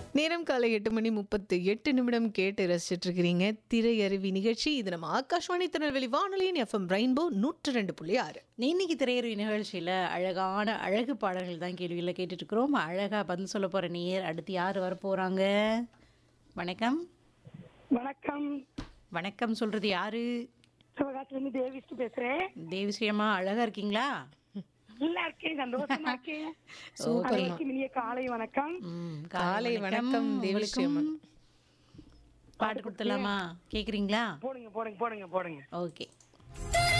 நேரம் காலை எட்டு மணி முப்பத்து எட்டு நிமிடம் கேட்டு ரசிச்சிட்டு இருக்கிறீங்க திரையருவி நிகழ்ச்சி இது நம்ம ஆகாஷ்வாணி திருநெல்வேலி வானொலியின் எஃப்எம் ரெயின்போ நூற்று ரெண்டு புள்ளி ஆறு இன்னைக்கு திரையரவி நிகழ்ச்சியில் அழகான அழகு பாடல்கள் தான் கேள்வியில் கேட்டுட்டு இருக்கிறோம் அழகாக பதில் சொல்ல போகிற நேர் அடுத்து யார் வர போகிறாங்க வணக்கம் வணக்கம் வணக்கம் சொல்கிறது யாரு சிவகாசிலிருந்து தேவிஸ்ட் பேசுறேன் தேவிஸ்ரீயம்மா அழகாக இருக்கீங்களா நல்லா இருக்கேன் சந்தோஷமா இருக்கேன் சூப்பர்மா. அனைவருக்கும் இனிய காலை வணக்கம் ம், காலை வணக்கம், தேவிஸ்ரீ அம்மா. உங்களுக்கும் பாட்டு கொடுத்துடலாமா கேட்குறீங்களா போடுங்க போடுங்க போடுங்க போடுங்க ஓகே